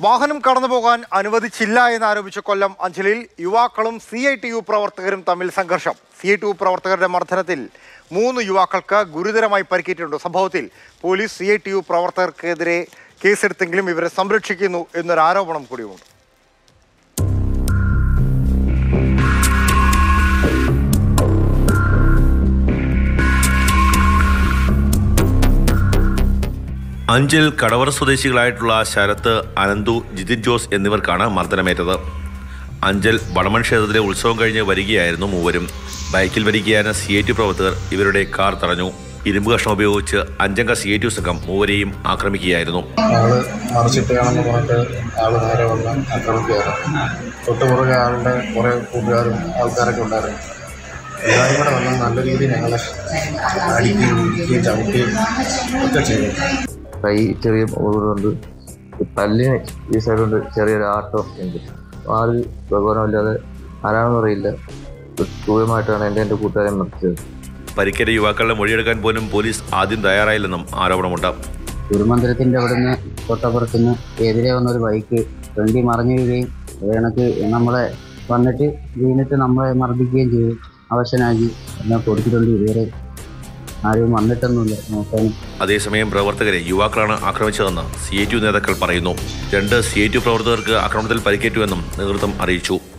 വാഹനം കടന്നുപോകാൻ അനുവദിച്ചില്ല എന്നാരോപിച്ച കൊല്ലം അഞ്ചലിൽ യുവാക്കളും സി ഐ ടി യു പ്രവർത്തകരും തമ്മിൽ സംഘർഷം സി ഐ ടി യു പ്രവർത്തകരുടെ മർദ്ദനത്തിൽ മൂന്ന് യുവാക്കൾക്ക് ഗുരുതരമായി പരിക്കേറ്റിട്ടുണ്ട് സംഭവത്തിൽ police C I T U പ്രവർത്തകർക്കെതിരെ കേസെടുത്തെങ്കിലും ഇവരെ സംരക്ഷിക്കുന്നു എന്നൊരു ആരോപണം കൂടിയുമുണ്ട് അഞ്ചൽ കടവറ സ്വദേശികളായിട്ടുള്ള ശരത്ത് അനന്തു ജിതിൻ ജോസ് എന്നിവർക്കാണ് മർദ്ദനമേറ്റത് അഞ്ചൽ വടമൺ ക്ഷേത്രത്തിലെ ഉത്സവം കഴിഞ്ഞ് വരികയായിരുന്നു മൂവരും ബൈക്കിൽ വരികയായിരുന്ന സി ഐ ടി പ്രവർത്തകർ ഇവരുടെ കാർ തടഞ്ഞു ഇരുമ്പ് കഷ്ണം ഉപയോഗിച്ച് അഞ്ചംഗ സി ഐ ടി സംഘം മൂവരെയും ആക്രമിക്കുകയായിരുന്നു ആള് മറിച്ചിട്ടാണെന്ന് പറഞ്ഞിട്ട് ആള് നേരെ വന്ന് ആക്രമിക്കുകയായിരുന്നു തൊട്ട് പുറകെ ആളുടെ കുറേ കൂട്ടുകാരും ആൾക്കാരൊക്കെ ഉണ്ടായിരുന്നു എല്ലാവരും കൂടെ വന്ന് നല്ല രീതിയിൽ ഞങ്ങളെ അടിക്കുകയും ഇടിക്കുകയും ചവിട്ടുകയും ഒക്കെ ചെയ്തു കൈ ചെറിയ മുറിവുണ്ട് പല്ലിന് ഈ സൈഡുണ്ട് ചെറിയൊരു ആട്ടം ഉണ്ട് ആര് ബഹുമാനമില്ലാതെ ആരാണെന്ന് അറിയില്ല ക്രൂരമായിട്ടാണ് എൻ്റെ എൻ്റെ കൂട്ടുകാരെ മരിച്ചത് പരിക്കേറ്റ യുവാക്കളുടെ മൊഴിയെടുക്കാൻ പോലും പോലീസ് ആദ്യം തയ്യാറായില്ലെന്നും ആരോപണമുണ്ട് ഗുരുമന്ദിരത്തിന്റെ അവിടുന്ന് തൊട്ടപ്പുറത്തുനിന്ന് എതിരെ വന്ന ഒരു ബൈക്ക് ഫ്രണ്ടിൽ മറിഞ്ഞു വീഴുകയും അത് കണക്ക് നമ്മളെ വന്നിട്ട് വീണിട്ട് നമ്മളെ മർദ്ദിക്കുകയും ചെയ്തു അവശനാക്കി എല്ലാം കൊടുത്തിട്ടുണ്ട് ഇതുവരെ ആരും വന്നിട്ടൊന്നുമില്ല നോക്കാനും അതേസമയം പ്രവർത്തകരെ യുവാക്കളാണ് ആക്രമിച്ചതെന്ന് സി ഐ ടി നേതാക്കൾ പറയുന്നു രണ്ട് സി ഐ ടി പ്രവർത്തകർക്ക് ആക്രമണത്തിൽ പരിക്കേറ്റുവെന്നും നേതൃത്വം അറിയിച്ചു